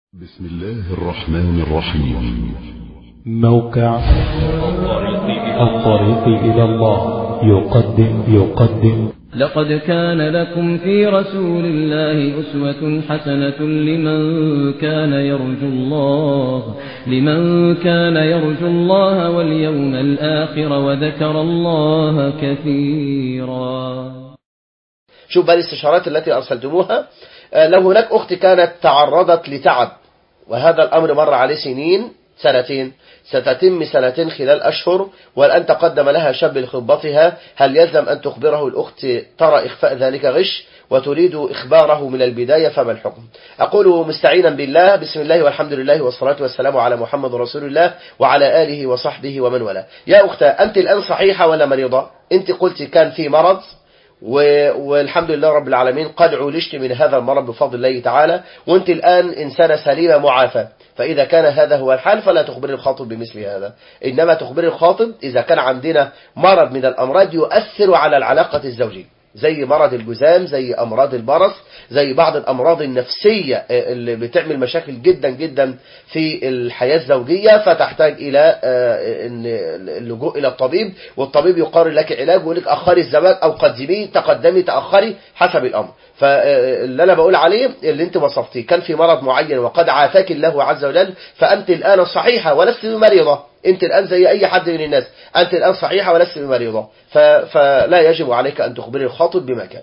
بسم الله الرحمن الرحيم موقع الطريق إلى الله يقدم يقدم لقد كان لكم في رسول الله أسوة حسنة لمن كان يرجو الله لمن كان يرجو الله واليوم الآخر وذكر الله كثيرا شوف بقى الاستشارات التي أرسلتموها آه، لو هناك أخت كانت تعرضت لتعب وهذا الأمر مر عليه سنين سنتين ستتم سنتين خلال أشهر والآن تقدم لها شاب لخطبتها هل يلزم أن تخبره الأخت ترى إخفاء ذلك غش وتريد إخباره من البداية فما الحكم أقول مستعينا بالله بسم الله والحمد لله والصلاة والسلام على محمد رسول الله وعلى آله وصحبه ومن والاه يا أختى أنت الآن صحيحة ولا مريضة أنت قلت كان في مرض و- والحمد لله رب العالمين قد عولجت من هذا المرض بفضل الله تعالى وانت الآن إنسانة سليمة معافى فإذا كان هذا هو الحال فلا تخبري الخاطب بمثل هذا إنما تخبري الخاطب إذا كان عندنا مرض من الأمراض يؤثر على العلاقة الزوجية زي مرض الجذام زي أمراض البرص زي بعض الأمراض النفسية اللي بتعمل مشاكل جدا جدا في الحياة الزوجية فتحتاج إلى آه، إن اللجوء إلى الطبيب والطبيب يقرر لك علاج ويقول لك أخري الزواج أو قدميه تقدمي تأخري حسب الأمر فاللي أنا بقول عليه اللي أنت وصفتيه كان في مرض معين وقد عافاك الله عز وجل فأنت الآن صحيحة ولست مريضة أنت الآن زي أي حد من الناس أنت الآن صحيحة ولست مريضة ف- فلا يجب عليك أن تخبري الخاطب بما كان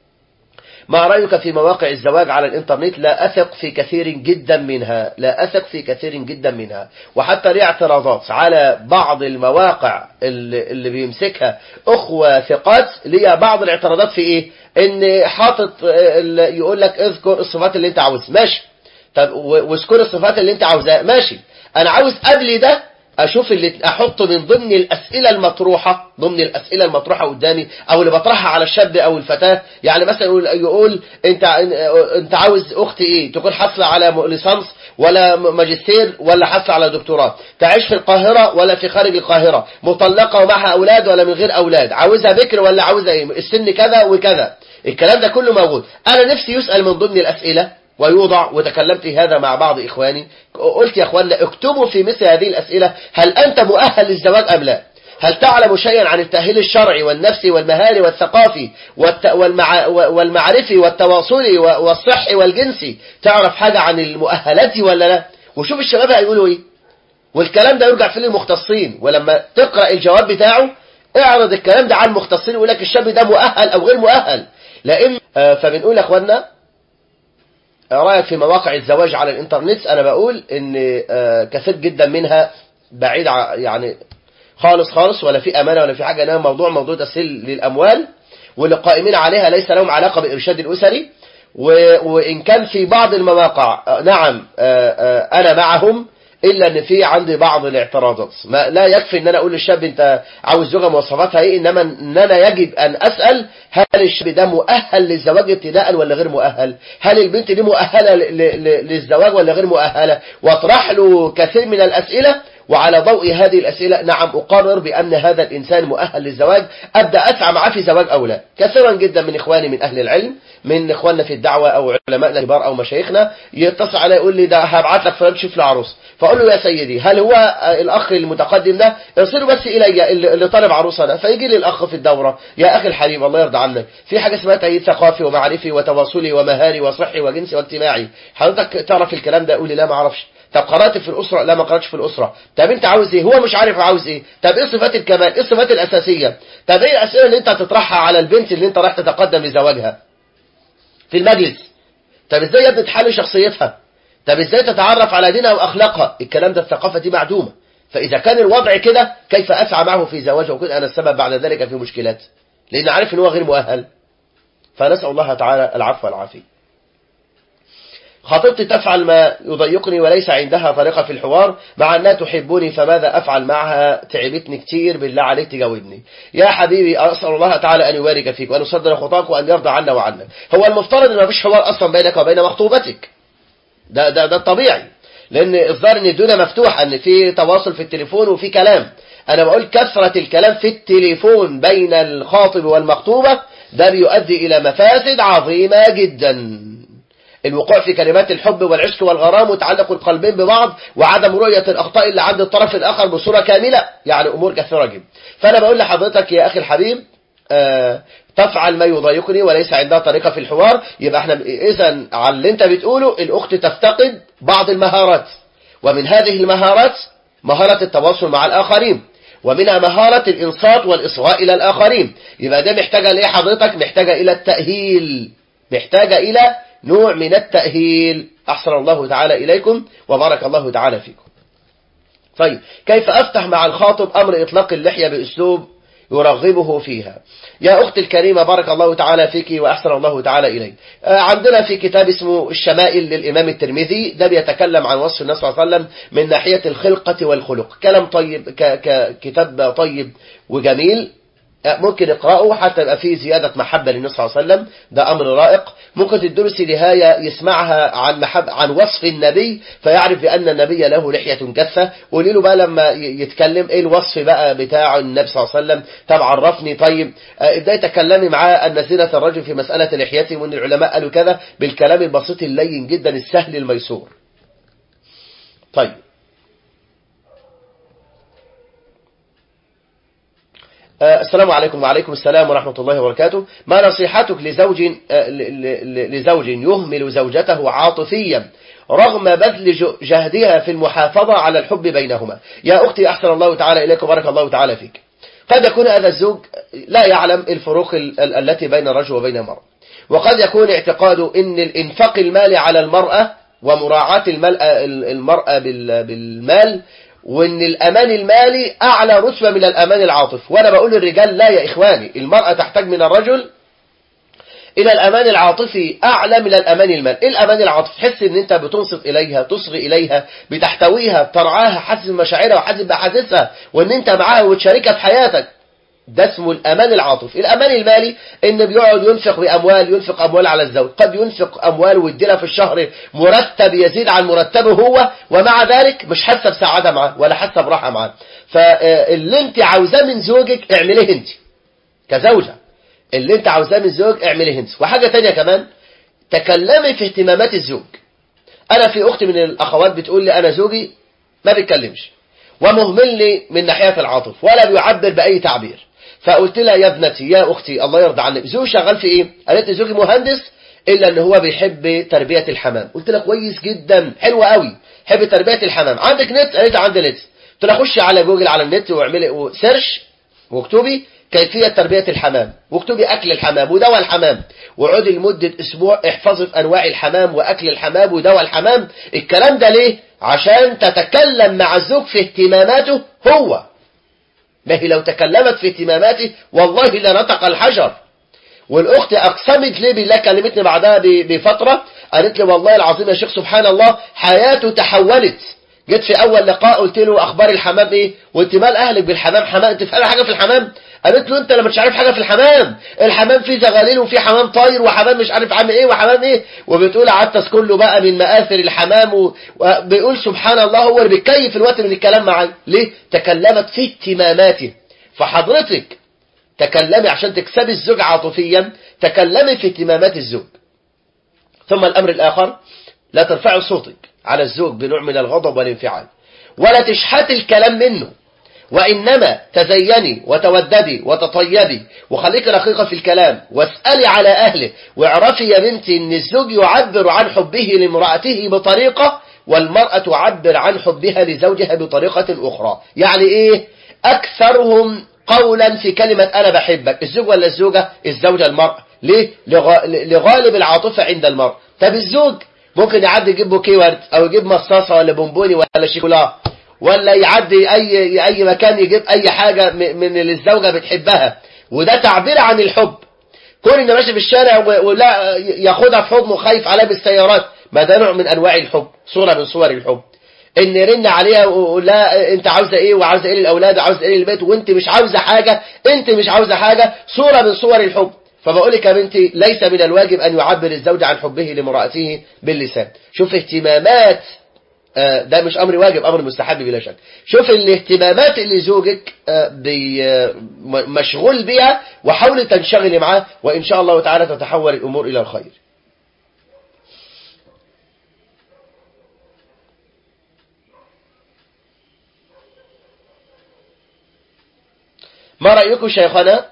ما رأيك في مواقع الزواج على الإنترنت لا أثق في كثير جدا منها لا أثق في كثير جدا منها وحتى لي اعتراضات على بعض المواقع اللي, اللي بيمسكها أخوة ثقات ليها بعض الاعتراضات في إيه إن حاطط آه، ال- يقول لك اذكر الصفات اللي أنت عاوزها ماشي طب و- واذكر الصفات اللي أنت عاوزها ماشي أنا عاوز قبل ده اشوف اللي احطه من ضمن الاسئله المطروحه ضمن الاسئله المطروحه قدامي او اللي بطرحها على الشاب او الفتاه يعني مثلا يقول, يقول انت انت عاوز اختي ايه تكون حاصله على م- ليسانس ولا م- ماجستير ولا حاصله على دكتوراه تعيش في القاهره ولا في خارج القاهره مطلقه ومعها اولاد ولا من غير اولاد عاوزها بكر ولا عاوزها ايه السن كذا وكذا الكلام ده كله موجود انا نفسي يسال من ضمن الاسئله ويوضع وتكلمت في هذا مع بعض إخواني قلت يا أخوانا اكتبوا في مثل هذه الأسئلة هل أنت مؤهل للزواج أم لا هل تعلم شيئا عن التأهيل الشرعي والنفسي والمهاري والثقافي والت... والمع... والمعرفي والتواصلي و- والصحي والجنسي تعرف حاجة عن المؤهلات دي ولا لا وشوف الشباب هيقولوا ايه والكلام ده يرجع فيه للمختصين ولما تقرأ الجواب بتاعه اعرض الكلام ده على المختصين ويقول لك الشاب ده مؤهل او غير مؤهل لان آه، فبنقول يا اخوانا رأيك في مواقع الزواج على الانترنت انا بقول ان آه، كثير جدا منها بعيد ع- يعني خالص خالص ولا في امانه ولا في حاجه انما موضوع موضوع تسهيل للاموال واللي قائمين عليها ليس لهم علاقه بالارشاد الاسري و- وان كان في بعض المواقع آه، نعم آه، آه، انا معهم الا ان في عندي بعض الاعتراضات ما لا يكفي ان انا اقول للشاب انت عاوز زوجه مواصفاتها ايه انما ان انا يجب ان اسال هل الشاب ده مؤهل للزواج ابتداء ولا غير مؤهل هل البنت دي مؤهله ل- ل- للزواج ولا غير مؤهله واطرح له كثير من الاسئله وعلى ضوء هذه الأسئلة نعم أقرر بأن هذا الإنسان مؤهل للزواج أبدأ أسعى معاه في زواج أو لا كثيرا جدا من إخواني من أهل العلم من إخواننا في الدعوة أو علمائنا الكبار أو مشايخنا يتصل علي يقول لي ده هبعت لك فلان تشوف له عروس فأقول له يا سيدي هل هو آه، الأخ المتقدم ده ارسله بس إلي اللي اللي طالب عروسة ده فيجي لي الأخ في الدورة يا أخي الحبيب الله يرضى عنك في حاجة اسمها تأييد ثقافي ومعرفي وتواصلي ومهاري وصحي وجنسي واجتماعي حضرتك تعرف الكلام ده يقول لي لا ما اعرفش طب قرأت في الأسرة لا ما قرأتش في الأسرة طب أنت عاوز إيه هو مش عارف عاوز إيه طب إيه صفات الكمال إيه الصفات الأساسية طب إيه الأسئلة اللي أنت هتطرحها على البنت اللي أنت رايح تتقدم لزواجها في المجلس طب إزاي يا ابني تحلل شخصيتها طب إزاي تتعرف على دينها وأخلاقها الكلام ده الثقافة دي معدومة فإذا كان الوضع كده كيف أسعى معه في زواجه وكنت أنا السبب بعد ذلك في مشكلات لأن عارف إن هو غير مؤهل فنسأل الله تعالى العفو والعافية خطيبتي تفعل ما يضيقني وليس عندها طريقة في الحوار مع أنها تحبني فماذا أفعل معها تعبتني كتير بالله عليك تجاوبني يا حبيبي أسأل الله تعالى أن يبارك فيك وأن يصدر خطاك وأن يرضى عنا وعنك هو المفترض أن مفيش حوار أصلا بينك وبين مخطوبتك ده ده ده الطبيعي لأن الظاهر أن الدنيا مفتوحة أن في تواصل في التليفون وفي كلام أنا بقول كثرة الكلام في التليفون بين الخاطب والمخطوبة ده بيؤدي إلى مفاسد عظيمة جدا الوقوع في كلمات الحب والعشق والغرام وتعلق القلبين ببعض وعدم رؤية الأخطاء اللي عند الطرف الآخر بصورة كاملة يعني أمور كثيرة جدا فأنا بقول لحضرتك يا أخي الحبيب آه تفعل ما يضايقني وليس عندها طريقة في الحوار يبقى احنا إذا على اللي انت بتقوله الأخت تفتقد بعض المهارات ومن هذه المهارات مهارة التواصل مع الآخرين ومنها مهارة الإنصات والإصغاء إلى الآخرين يبقى ده محتاجة ليه حضرتك محتاجة إلى التأهيل محتاجة إلى نوع من التأهيل أحسن الله تعالى إليكم وبارك الله تعالى فيكم طيب كيف أفتح مع الخاطب أمر إطلاق اللحية بأسلوب يرغبه فيها يا أختي الكريمة بارك الله تعالى فيك وأحسن الله تعالى إليك عندنا في كتاب اسمه الشمائل للإمام الترمذي ده بيتكلم عن وصف النبي صلى الله عليه وسلم من ناحية الخلقة والخلق كلام طيب كتاب طيب وجميل ممكن اقرأه حتى يبقى فيه زيادة محبة للنبي صلى الله عليه وسلم ده أمر رائق ممكن تدرس نهاية يسمعها عن محب عن وصف النبي فيعرف بأن النبي له لحية كثة قولي له بقى لما يتكلم ايه الوصف بقى بتاع النبي صلى الله عليه وسلم طب عرفني طيب ابدأي تكلمي معاه أن زينة الرجل في مسألة لحيته وأن العلماء قالوا كذا بالكلام البسيط اللين جدا السهل الميسور طيب السلام عليكم وعليكم السلام ورحمة الله وبركاته ما نصيحتك لزوج لزوج يهمل زوجته عاطفيا رغم بذل جهدها في المحافظة على الحب بينهما يا أختي أحسن الله تعالى إليك وبارك الله تعالى فيك قد يكون هذا الزوج لا يعلم الفروق التي بين الرجل وبين المرأة وقد يكون اعتقاده أن الإنفاق المالي على المرأة ومراعاة المرأة بالمال وان الامان المالي اعلى رتبة من الامان العاطفي وانا بقول للرجال لا يا اخواني المرأة تحتاج من الرجل الى الامان العاطفي اعلى من الامان المالي ايه الامان العاطفي تحس ان انت بتنصت اليها تصغي اليها بتحتويها بترعاها حاسس بمشاعرها وحاسس باحاسيسها وان انت معاها وتشاركها في حياتك ده اسمه الأمان العاطفي الأمان المالي إن بيقعد ينفق بأموال ينفق أموال على الزوج قد ينفق أموال ويديلها في الشهر مرتب يزيد عن مرتبه هو ومع ذلك مش حاسة بسعادة معاه ولا حاسة براحة معاه فاللي انت عاوزاه من زوجك اعمليه انت كزوجة اللي انت عاوزاه من زوج اعمليه انت وحاجة تانية كمان تكلمي في اهتمامات الزوج أنا في أختي من الأخوات بتقول لي أنا زوجي ما بيتكلمش ومهمل لي من ناحية العاطف ولا بيعبر بأي تعبير فقلت لها يا ابنتي يا أختي الله يرضى عنك زوجي شغال في إيه قالت لي زوجي مهندس إلا أن هو بيحب تربية الحمام قلت لها كويس جدا حلو قوي حب تربية الحمام عندك نت قالت عندي نت قلت لها خشي على جوجل على النت واعملي سيرش واكتبي كيفية تربية الحمام واكتبي أكل الحمام ودواء الحمام وعودي لمدة أسبوع احفظي في أنواع الحمام وأكل الحمام ودواء الحمام الكلام ده ليه؟ عشان تتكلم مع الزوج في اهتماماته هو ما هي لو تكلمت في اهتماماته والله لنطق الحجر والأخت أقسمت لي بالله كلمتني بعدها بفترة قالت لي والله العظيم يا شيخ سبحان الله حياته تحولت جيت في أول لقاء قلت له أخبار الحمام إيه وانت مال أهلك بالحمام حمام انت فاهم حاجة في الحمام قالت له انت لما مش عارف حاجة في الحمام الحمام فيه زغاليل وفيه حمام طاير وحمام مش عارف عامل ايه وحمام ايه وبتقول قعدت اذكر له بقى من مآثر الحمام و- وبيقول سبحان الله هو اللي بيتكيف الوقت من الكلام معايا ليه تكلمت في اهتماماته فحضرتك تكلمي عشان تكسبي الزوج عاطفيا تكلمي في اهتمامات الزوج ثم الأمر الآخر لا ترفعي صوتك على الزوج بنوع من الغضب والانفعال ولا تشحتي الكلام منه وإنما تزيني وتوددي وتطيبي وخليك رقيقة في الكلام واسألي على أهله واعرفي يا بنتي أن الزوج يعبر عن حبه لامرأته بطريقة والمرأة تعبر عن حبها لزوجها بطريقة أخرى يعني إيه أكثرهم قولا في كلمة أنا بحبك الزوج ولا الزوجة الزوجة المرأة ليه لغ- لغالب العاطفة عند المرأة طب الزوج ممكن يعدي يجيب بوكيه ورد او يجيب مصاصة ولا بونبوني ولا شيكولا ولا يعدي اي اي مكان يجيب اي حاجة م- من اللي الزوجة بتحبها وده تعبير عن الحب كون انه ماشي في الشارع و- ولا ياخدها في حضنه خايف عليها بالسيارات ما ده نوع من انواع الحب صورة من صور الحب ان يرن عليها ويقول لها انت عاوزه ايه وعاوزه ايه للاولاد وعاوزه ايه للبيت وانت مش عاوزه حاجه انت مش عاوزه حاجه صوره من صور الحب فبقول لك يا بنتي ليس من الواجب ان يعبر الزوج عن حبه لامراته باللسان شوف اهتمامات آه، ده مش امر واجب امر مستحب بلا شك شوف الاهتمامات اللي زوجك آه، بي- آه، م- مشغول بها وحاولي تنشغلي معاه وان شاء الله تعالى تتحول الامور الى الخير ما رأيكم شيخنا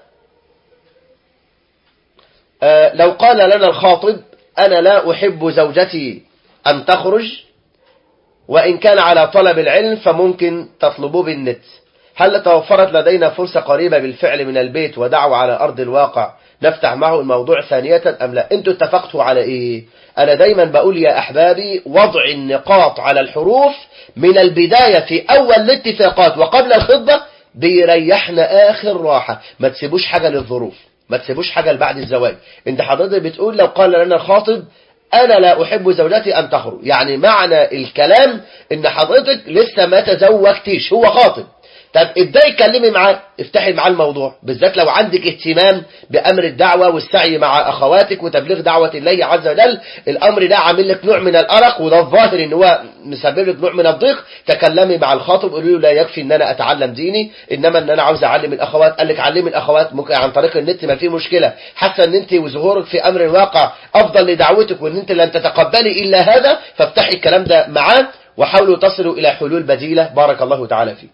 آه لو قال لنا الخاطب أنا لا أحب زوجتي أن تخرج وإن كان على طلب العلم فممكن تطلبوه بالنت هل توفرت لدينا فرصة قريبة بالفعل من البيت ودعوة على أرض الواقع نفتح معه الموضوع ثانية أم لا انتوا اتفقتوا على ايه انا دايما بقول يا احبابي وضع النقاط على الحروف من البداية في اول الاتفاقات وقبل الخطبة بيريحنا اخر راحة ما تسيبوش حاجة للظروف ما تسيبوش حاجة لبعد الزواج انت حضرتك بتقول لو قال لنا الخاطب انا لا احب زوجتي ان تخرج يعني معنى الكلام ان حضرتك لسه ما تزوجتيش هو خاطب طب ابداي اتكلمي معاه افتحي معاه الموضوع بالذات لو عندك اهتمام بامر الدعوه والسعي مع اخواتك وتبليغ دعوه الله عز وجل الامر ده عامل لك نوع من الارق وده الظاهر ان هو مسبب لك نوع من الضيق تكلمي مع الخاطب قولي له لا يكفي ان انا اتعلم ديني انما ان انا عاوز اعلم الاخوات قال لك علمي الاخوات ممكن عن طريق النت ما في مشكله حاسه ان انت وظهورك في امر الواقع افضل لدعوتك وان انت لن تتقبلي الا هذا فافتحي الكلام ده معاه وحاولوا تصلوا الى حلول بديله بارك الله تعالى فيك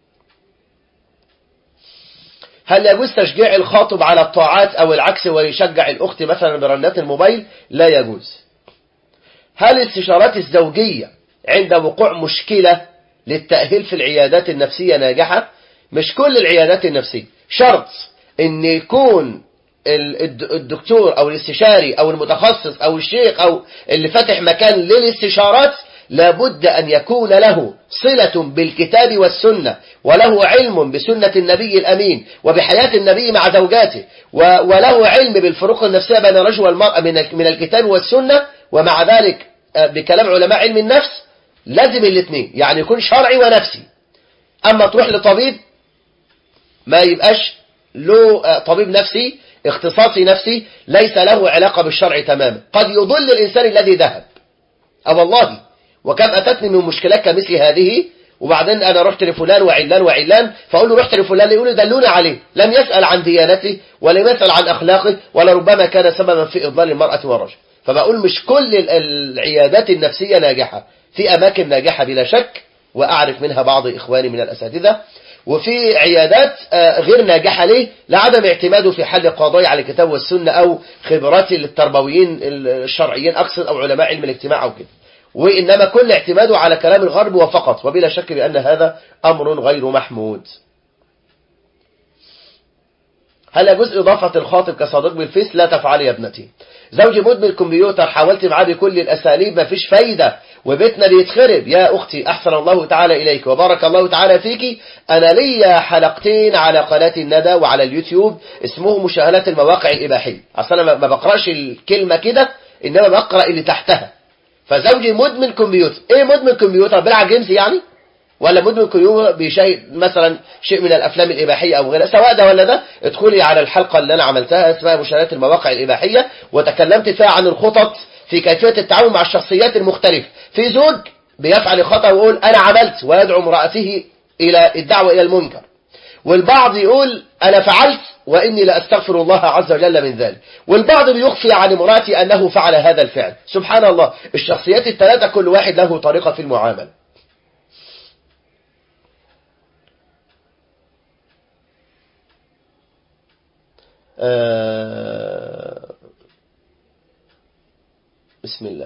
هل يجوز تشجيع الخاطب على الطاعات أو العكس ويشجع الأخت مثلا برنات الموبايل لا يجوز هل الاستشارات الزوجية عند وقوع مشكلة للتأهيل في العيادات النفسية ناجحة مش كل العيادات النفسية شرط ان يكون الدكتور او الاستشاري او المتخصص او الشيخ او اللي فاتح مكان للاستشارات لابد أن يكون له صلة بالكتاب والسنة وله علم بسنة النبي الأمين وبحياة النبي مع زوجاته وله علم بالفروق النفسية بين الرجل والمرأة من الكتاب والسنة ومع ذلك بكلام علماء علم النفس لازم الاثنين يعني يكون شرعي ونفسي أما تروح لطبيب ما يبقاش له طبيب نفسي اختصاصي نفسي ليس له علاقة بالشرع تماما قد يضل الإنسان الذي ذهب أو والله وكم أتتني من مشكلات كمثل هذه وبعدين أنا رحت لفلان وعلان وعلان فأقول له رحت لفلان يقول لي دلونا عليه لم يسأل عن ديانته ولم يسأل عن أخلاقه ولربما كان سببا في إضلال المرأة والرجل فبقول مش كل العيادات النفسية ناجحة في أماكن ناجحة بلا شك وأعرف منها بعض إخواني من الأساتذة وفي عيادات غير ناجحة ليه لعدم اعتماده في حل قضايا على الكتاب والسنة أو خبرات التربويين الشرعيين أقصد أو علماء علم الاجتماع أو كده وإنما كل اعتماده على كلام الغرب وفقط وبلا شك بأن هذا أمر غير محمود هل يجوز إضافة الخاطب كصديق بالفيس لا تفعلي يا ابنتي زوجي مدمن الكمبيوتر حاولت معاه بكل الأساليب ما فيش فايدة وبيتنا بيتخرب يا أختي أحسن الله تعالى إليك وبارك الله تعالى فيك أنا ليا حلقتين على قناة الندى وعلى اليوتيوب اسمه مشاهدات المواقع الإباحية أصلا ما بقرأش الكلمة كده إنما بقرأ اللي تحتها فزوجي مدمن كمبيوتر ايه مدمن كمبيوتر بيلعب جيمز يعني ولا مدمن كمبيوتر بيشاهد مثلا شيء من الافلام الاباحيه او غيرها سواء ده ولا ده ادخلي على الحلقه اللي انا عملتها اسمها مشاهدات المواقع الاباحيه وتكلمت فيها عن الخطط في كيفيه التعامل مع الشخصيات المختلفه في زوج بيفعل خطأ ويقول انا عملت ويدعو امراته الى الدعوه الى المنكر والبعض يقول أنا فعلت وإني لأستغفر الله عز وجل من ذلك والبعض بيخفي عن امرأتي أنه فعل هذا الفعل سبحان الله الشخصيات الثلاثة كل واحد له طريقة في المعاملة آه بسم الله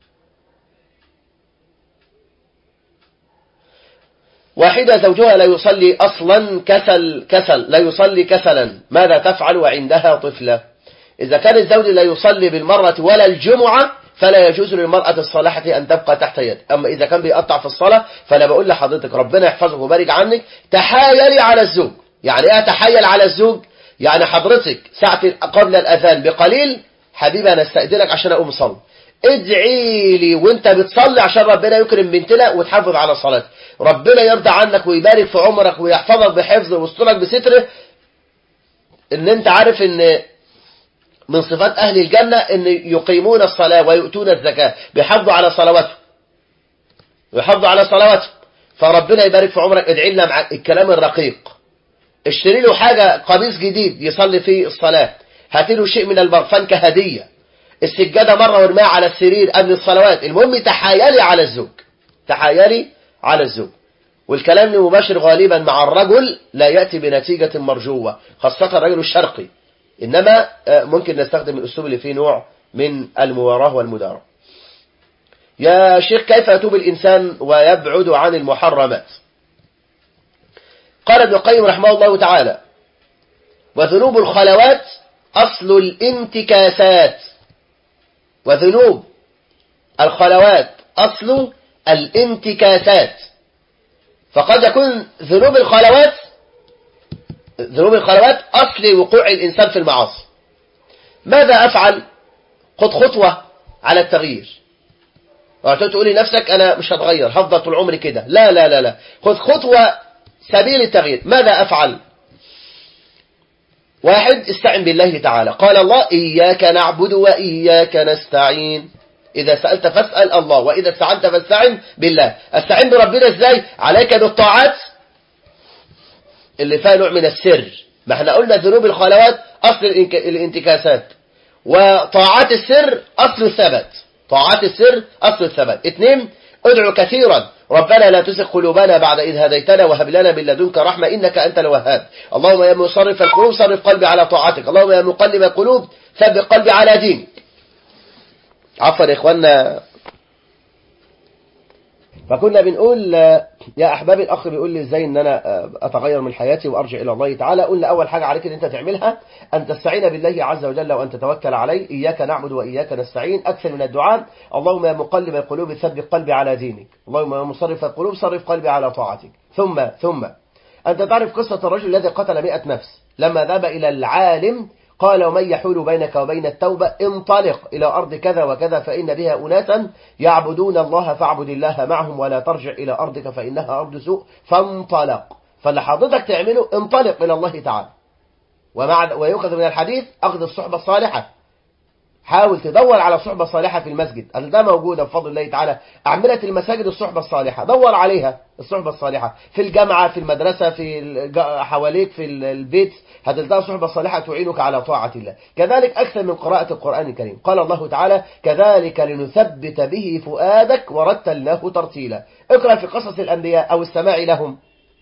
واحدة زوجها لا يصلي أصلا كسل كسل لا يصلي كسلا ماذا تفعل وعندها طفلة إذا كان الزوج لا يصلي بالمرة ولا الجمعة فلا يجوز للمرأة الصالحة أن تبقى تحت يد أما إذا كان بيقطع في الصلاة فأنا بقول لحضرتك ربنا يحفظك وبارك عنك تحايلي على الزوج يعني إيه تحايل على الزوج يعني حضرتك ساعة قبل الأذان بقليل حبيبي أنا استأذنك عشان أقوم صلي ادعي لي وانت بتصلي عشان ربنا يكرم بنتنا وتحافظ على صلاتك ربنا يرضى عنك ويبارك في عمرك ويحفظك بحفظه ويسترك بستره ان انت عارف ان من صفات اهل الجنة ان يقيمون الصلاة ويؤتون الزكاة بيحافظوا على صلواتهم ويحافظوا على صلواتهم فربنا يبارك في عمرك ادعي لنا مع الكلام الرقيق اشتري له حاجة قميص جديد يصلي فيه الصلاة هاتي له شيء من البرفان كهدية السجادة مرة وارميها على السرير قبل الصلوات المهم تحايلي على الزوج تحايلي على الزوج والكلام المباشر غالبا مع الرجل لا يأتي بنتيجة مرجوة خاصة الرجل الشرقي إنما ممكن نستخدم الأسلوب اللي فيه نوع من المواراه والمدارة يا شيخ كيف يتوب الإنسان ويبعد عن المحرمات قال ابن القيم رحمه الله تعالى وذنوب الخلوات أصل الانتكاسات وذنوب الخلوات أصل الانتكاسات فقد يكون ذنوب الخلوات ذنوب الخلوات أصل وقوع الإنسان في المعاصي ماذا أفعل خد خطوة على التغيير وعطيت تقولي نفسك أنا مش هتغير هفضل طول عمري كده لا لا لا لا خذ خطوة سبيل التغيير ماذا أفعل واحد استعن بالله تعالى قال الله إياك نعبد وإياك نستعين إذا سألت فاسأل الله وإذا استعنت فاستعن بالله استعن بربنا إزاي عليك بالطاعات اللي فيها نوع من السر ما احنا قلنا ذنوب الخلوات أصل الانتكاسات وطاعات السر أصل الثبات طاعات السر أصل الثبات اثنين ادعو كثيرا ربنا لا تزغ قلوبنا بعد إذ هديتنا وهب لنا من لدنك رحمة إنك أنت الوهاب اللهم يا مصرف القلوب صرف قلبي على طاعتك اللهم يا مقلب القلوب ثبت قلبي على دينك عفوا يا إخواننا فكنا بنقول يا أحبابي الأخ بيقول لي إزاي إن أنا أتغير من حياتي وأرجع إلى الله تعالى قلنا أول حاجة عليك إن أنت تعملها أن تستعين بالله عز وجل وأن تتوكل عليه إياك نعبد وإياك نستعين أكثر من الدعاء اللهم يا مقلب القلوب ثبت قلبي على دينك اللهم يا مصرف القلوب صرف قلبي على طاعتك ثم ثم أنت تعرف قصة الرجل الذي قتل مئة نفس لما ذهب إلى العالم قال ومن يحول بينك وبين التوبة انطلق إلى أرض كذا وكذا فإن بها أناسا يعبدون الله فاعبد الله معهم ولا ترجع إلى أرضك فإنها أرض سوء فانطلق فاللي حضرتك تعمله انطلق إلى الله تعالى ومع ويؤخذ من الحديث أخذ الصحبة الصالحة حاول تدور على صحبة صالحة في المسجد هل ده موجودة بفضل الله تعالى أعملة المساجد الصحبة الصالحة دور عليها الصحبة الصالحة في الجامعة في المدرسة في حواليك في البيت هتلتقى صحبة صالحة تعينك على طاعة الله كذلك أكثر من قراءة القرآن الكريم قال الله تعالى كذلك لنثبت به فؤادك ورتلناه ترتيلا اقرأ في قصص الأنبياء أو السماع لهم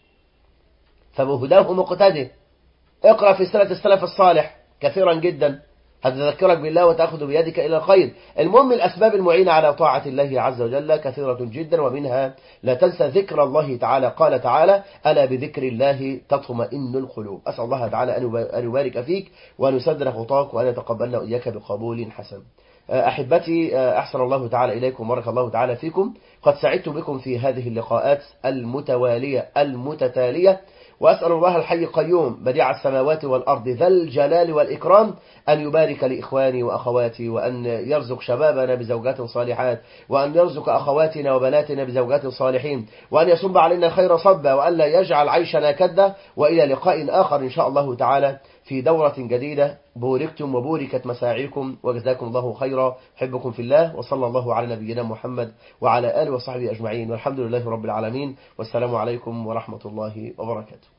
فبهداه مقتده اقرأ في سنة السلف الصالح كثيرا جدا هتذكرك بالله وتأخذ بيدك إلى الخير المهم الأسباب المعينة على طاعة الله عز وجل كثيرة جدا ومنها لا تنسى ذكر الله تعالى قال تعالى ألا بذكر الله تطمئن القلوب أسأل الله تعالى أن يبارك فيك وأن يسدر خطاك وأن يتقبلنا إياك بقبول حسن أحبتي أحسن الله تعالى إليكم وبارك الله تعالى فيكم قد سعدت بكم في هذه اللقاءات المتوالية المتتالية وأسأل الله الحي القيوم بديع السماوات والأرض ذا الجلال والإكرام أن يبارك لإخواني وأخواتي وأن يرزق شبابنا بزوجات صالحات وأن يرزق أخواتنا وبناتنا بزوجات صالحين وأن يصب علينا خير صبا وأن لا يجعل عيشنا كدا وإلى لقاء آخر إن شاء الله تعالى في دورة جديدة بوركتم وبوركت مساعيكم وجزاكم الله خيرا حبكم في الله وصلى الله على نبينا محمد وعلى آله وصحبه أجمعين والحمد لله رب العالمين والسلام عليكم ورحمة الله وبركاته